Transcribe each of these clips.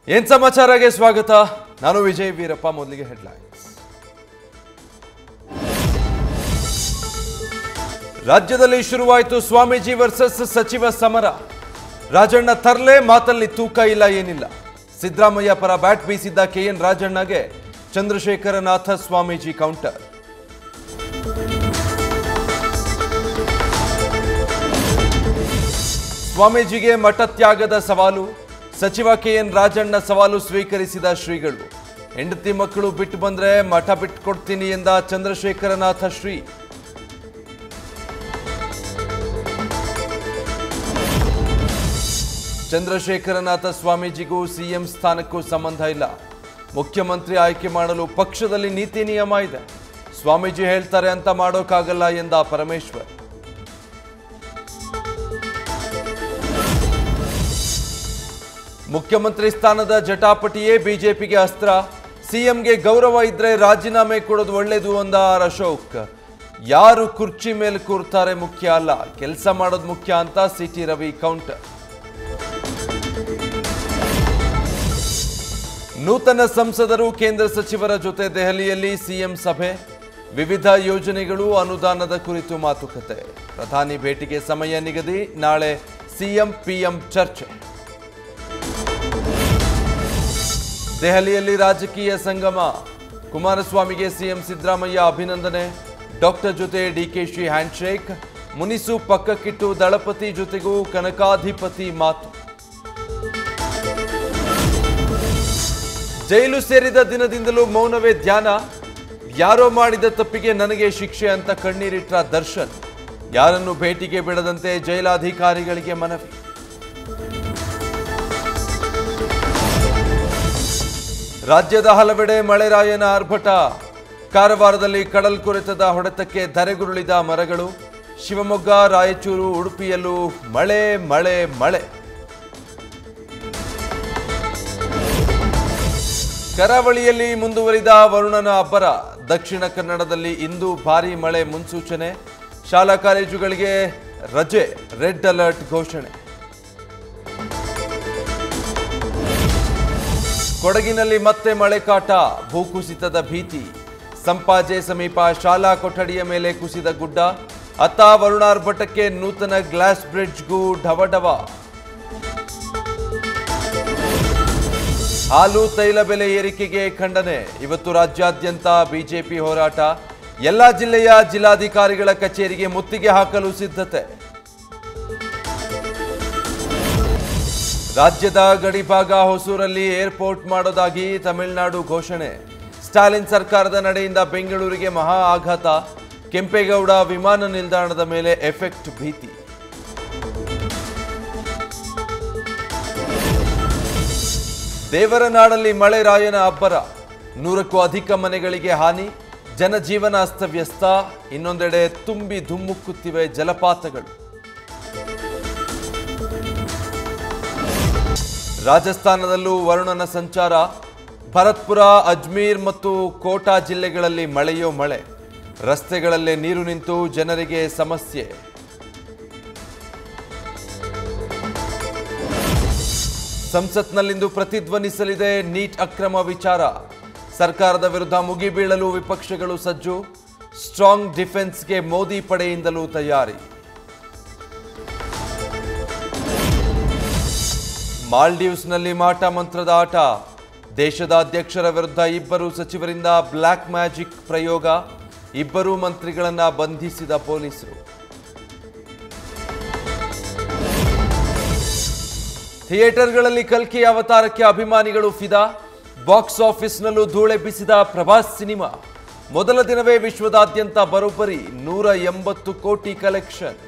ಏನ್ ಸಮಾಚಾರಗೆ ಸ್ವಾಗತ ನಾನು ವಿಜಯ್ ವೀರಪ್ಪ ಮೊದಲಿಗೆ ಹೆಡ್ಲೈನ್ಸ್ ರಾಜ್ಯದಲ್ಲಿ ಶುರುವಾಯಿತು ಸ್ವಾಮೀಜಿ ವರ್ಸಸ್ ಸಚಿವ ಸಮರ ರಾಜಣ್ಣ ತರ್ಲೆ ಮಾತಲ್ಲಿ ತೂಕ ಇಲ್ಲ ಏನಿಲ್ಲ ಸಿದ್ದರಾಮಯ್ಯ ಪರ ಬ್ಯಾಟ್ ಬೀಸಿದ್ದ ಕೆಎನ್ ರಾಜಣ್ಣಗೆ ಚಂದ್ರಶೇಖರನಾಥ ಸ್ವಾಮೀಜಿ ಕೌಂಟರ್ ಸ್ವಾಮೀಜಿಗೆ ಮಠ ತ್ಯಾಗದ ಸವಾಲು ಸಚಿವ ಕೆಎನ್ ರಾಜಣ್ಣ ಸವಾಲು ಸ್ವೀಕರಿಸಿದ ಶ್ರೀಗಳು ಹೆಂಡತಿ ಮಕ್ಕಳು ಬಿಟ್ಟು ಬಂದ್ರೆ ಮಠ ಬಿಟ್ಕೊಡ್ತೀನಿ ಎಂದ ಚಂದ್ರಶೇಖರನಾಥ ಶ್ರೀ ಚಂದ್ರಶೇಖರನಾಥ ಸ್ವಾಮೀಜಿಗೂ ಸಿಎಂ ಸ್ಥಾನಕ್ಕೂ ಸಂಬಂಧ ಇಲ್ಲ ಮುಖ್ಯಮಂತ್ರಿ ಆಯ್ಕೆ ಮಾಡಲು ಪಕ್ಷದಲ್ಲಿ ನೀತಿ ನಿಯಮ ಇದೆ ಸ್ವಾಮೀಜಿ ಹೇಳ್ತಾರೆ ಅಂತ ಮಾಡೋಕ್ಕಾಗಲ್ಲ ಎಂದ ಪರಮೇಶ್ವರ್ ಮುಖ್ಯಮಂತ್ರಿ ಸ್ಥಾನದ ಜಟಾಪಟಿಯೇ ಬಿಜೆಪಿಗೆ ಅಸ್ತ್ರ ಸಿಎಂಗೆ ಗೌರವ ಇದ್ರೆ ರಾಜೀನಾಮೆ ಕೊಡೋದು ಒಳ್ಳೇದು ಅಂದ ಆರ್ ಅಶೋಕ್ ಯಾರು ಕುರ್ಚಿ ಮೇಲೆ ಕೂರ್ತಾರೆ ಮುಖ್ಯ ಅಲ್ಲ ಕೆಲಸ ಮಾಡೋದು ಮುಖ್ಯ ಅಂತ ಸಿಟಿ ರವಿ ಕೌಂಟರ್ ನೂತನ ಸಂಸದರು ಕೇಂದ್ರ ಸಚಿವರ ಜೊತೆ ದೆಹಲಿಯಲ್ಲಿ ಸಿಎಂ ಸಭೆ ವಿವಿಧ ಯೋಜನೆಗಳು ಅನುದಾನದ ಕುರಿತು ಮಾತುಕತೆ ಪ್ರಧಾನಿ ಭೇಟಿಗೆ ಸಮಯ ನಿಗದಿ ನಾಳೆ ಸಿಎಂ ಪಿಎಂ ಚರ್ಚೆ ದೆಹಲಿಯಲ್ಲಿ ರಾಜಕೀಯ ಸಂಗಮ ಕುಮಾರಸ್ವಾಮಿಗೆ ಸಿಎಂ ಸಿದ್ದರಾಮಯ್ಯ ಅಭಿನಂದನೆ ಡಾಕ್ಟರ್ ಜೊತೆ ಡಿಕೆಶಿ ಹ್ಯಾಂಡ್ಶೇಕ್ ಮುನಿಸು ಪಕ್ಕಕ್ಕಿಟ್ಟು ದಳಪತಿ ಜೊತೆಗೂ ಕನಕಾಧಿಪತಿ ಮಾತು ಜೈಲು ಸೇರಿದ ದಿನದಿಂದಲೂ ಮೌನವೇ ಧ್ಯಾನ ಯಾರೋ ಮಾಡಿದ ತಪ್ಪಿಗೆ ನನಗೆ ಶಿಕ್ಷೆ ಅಂತ ಕಣ್ಣೀರಿಟ್ಟ ದರ್ಶನ್ ಯಾರನ್ನು ಭೇಟಿಗೆ ಬಿಡದಂತೆ ಜೈಲಾಧಿಕಾರಿಗಳಿಗೆ ಮನವಿ ರಾಜ್ಯದ ಹಲವೆಡೆ ಮಳೆರಾಯನ ಆರ್ಭಟ ಕಾರವಾರದಲ್ಲಿ ಕಡಲ್ಕೊರೆತದ ಹೊಡೆತಕ್ಕೆ ಧರೆಗುರುಳಿದ ಮರಗಳು ಶಿವಮೊಗ್ಗ ರಾಯಚೂರು ಉಡುಪಿಯಲ್ಲೂ ಮಳೆ ಮಳೆ ಮಳೆ ಕರಾವಳಿಯಲ್ಲಿ ಮುಂದುವರಿದ ವರುಣನ ಅಬ್ಬರ ದಕ್ಷಿಣ ಕನ್ನಡದಲ್ಲಿ ಇಂದು ಭಾರೀ ಮಳೆ ಮುನ್ಸೂಚನೆ ಶಾಲಾ ಕಾಲೇಜುಗಳಿಗೆ ರಜೆ ರೆಡ್ ಅಲರ್ಟ್ ಘೋಷಣೆ ಕೊಡಗಿನಲ್ಲಿ ಮತ್ತೆ ಮಳೆ ಕಾಟ ಭೂಕುಸಿತದ ಭೀತಿ ಸಂಪಾಜೆ ಸಮೀಪ ಶಾಲಾ ಕೊಠಡಿಯ ಮೇಲೆ ಕುಸಿದ ಗುಡ್ಡ ಅತ್ತ ವರುಣಾರ್ಭಟಕ್ಕೆ ನೂತನ ಗ್ಲಾಸ್ ಬ್ರಿಡ್ಜ್ಗೂ ಢವಢವ ಹಾಲು ತೈಲ ಬೆಲೆ ಏರಿಕೆಗೆ ಖಂಡನೆ ಇವತ್ತು ರಾಜ್ಯಾದ್ಯಂತ ಬಿಜೆಪಿ ಹೋರಾಟ ಎಲ್ಲಾ ಜಿಲ್ಲೆಯ ಜಿಲ್ಲಾಧಿಕಾರಿಗಳ ಕಚೇರಿಗೆ ಮುತ್ತಿಗೆ ಹಾಕಲು ಸಿದ್ಧತೆ ರಾಜ್ಯದ ಗಡಿಭಾಗ ಹೊಸೂರಲ್ಲಿ ಏರ್ಪೋರ್ಟ್ ಮಾಡೋದಾಗಿ ತಮಿಳುನಾಡು ಘೋಷಣೆ ಸ್ಟಾಲಿನ್ ಸರ್ಕಾರದ ನಡೆಯಿಂದ ಬೆಂಗಳೂರಿಗೆ ಮಹಾ ಆಘಾತ ಕೆಂಪೇಗೌಡ ವಿಮಾನ ನಿಲ್ದಾಣದ ಮೇಲೆ ಎಫೆಕ್ಟ್ ಭೀತಿ ದೇವರ ನಾಡಲ್ಲಿ ಮಳೆ ರಾಯನ ಅಬ್ಬರ ನೂರಕ್ಕೂ ಅಧಿಕ ಮನೆಗಳಿಗೆ ಹಾನಿ ಜನಜೀವನ ಅಸ್ತವ್ಯಸ್ತ ಇನ್ನೊಂದೆಡೆ ತುಂಬಿ ಧುಮ್ಮುಕ್ಕುತ್ತಿವೆ ಜಲಪಾತಗಳು ರಾಜಸ್ಥಾನದಲ್ಲೂ ವರುಣನ ಸಂಚಾರ ಭರತ್ಪುರ ಅಜ್ಮೀರ್ ಮತ್ತು ಕೋಟಾ ಜಿಲ್ಲೆಗಳಲ್ಲಿ ಮಳೆಯೋ ಮಳೆ ರಸ್ತೆಗಳಲ್ಲೇ ನೀರು ನಿಂತು ಜನರಿಗೆ ಸಮಸ್ಯೆ ಸಂಸತ್ನಲ್ಲಿಂದು ಪ್ರತಿಧ್ವನಿಸಲಿದೆ ನೀಟ್ ಅಕ್ರಮ ವಿಚಾರ ಸರ್ಕಾರದ ವಿರುದ್ಧ ಮುಗಿಬೀಳಲು ವಿಪಕ್ಷಗಳು ಸಜ್ಜು ಸ್ಟ್ರಾಂಗ್ ಡಿಫೆನ್ಸ್ಗೆ ಮೋದಿ ಪಡೆಯಿಂದಲೂ ತಯಾರಿ ಮಾಲ್ಡೀವ್ಸ್ನಲ್ಲಿ ಮಾಟ ಮಂತ್ರದ ಆಟ ದೇಶದ ಅಧ್ಯಕ್ಷರ ವಿರುದ್ಧ ಇಬ್ಬರು ಸಚಿವರಿಂದ ಬ್ಲ್ಯಾಕ್ ಮ್ಯಾಜಿಕ್ ಪ್ರಯೋಗ ಇಬ್ಬರು ಮಂತ್ರಿಗಳನ್ನ ಬಂಧಿಸಿದ ಪೊಲೀಸರು ಥಿಯೇಟರ್ಗಳಲ್ಲಿ ಕಲ್ಕಿ ಅವತಾರಕ್ಕೆ ಅಭಿಮಾನಿಗಳು ಫಿದಾ ಬಾಕ್ಸ್ ಆಫೀಸ್ನಲ್ಲೂ ಧೂಳೆಬ್ಬಿಸಿದ ಪ್ರಭಾಸ್ ಸಿನಿಮಾ ಮೊದಲ ದಿನವೇ ವಿಶ್ವದಾದ್ಯಂತ ಬರೋಬ್ಬರಿ ನೂರ ಎಂಬತ್ತು ಕೋಟಿ ಕಲೆಕ್ಷನ್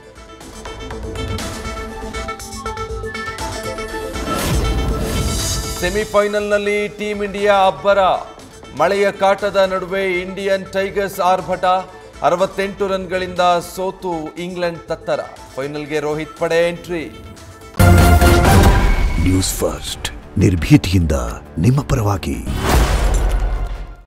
ಸೆಮಿಫೈನಲ್ನಲ್ಲಿ ಟೀಂ ಇಂಡಿಯಾ ಅಬ್ಬರ ಮಳೆಯ ಕಾಟದ ನಡುವೆ ಇಂಡಿಯನ್ ಟೈಗರ್ಸ್ ಆರ್ಭಟ ಅರವತ್ತೆಂಟು ರನ್ಗಳಿಂದ ಸೋತು ಇಂಗ್ಲೆಂಡ್ ತತ್ತರ ಫೈನಲ್ಗೆ ರೋಹಿತ್ ಪಡೆ ಎಂಟ್ರಿ ನ್ಯೂಸ್ ಫಸ್ಟ್ ನಿರ್ಭೀತಿಯಿಂದ ನಿಮ್ಮ ಪರವಾಗಿ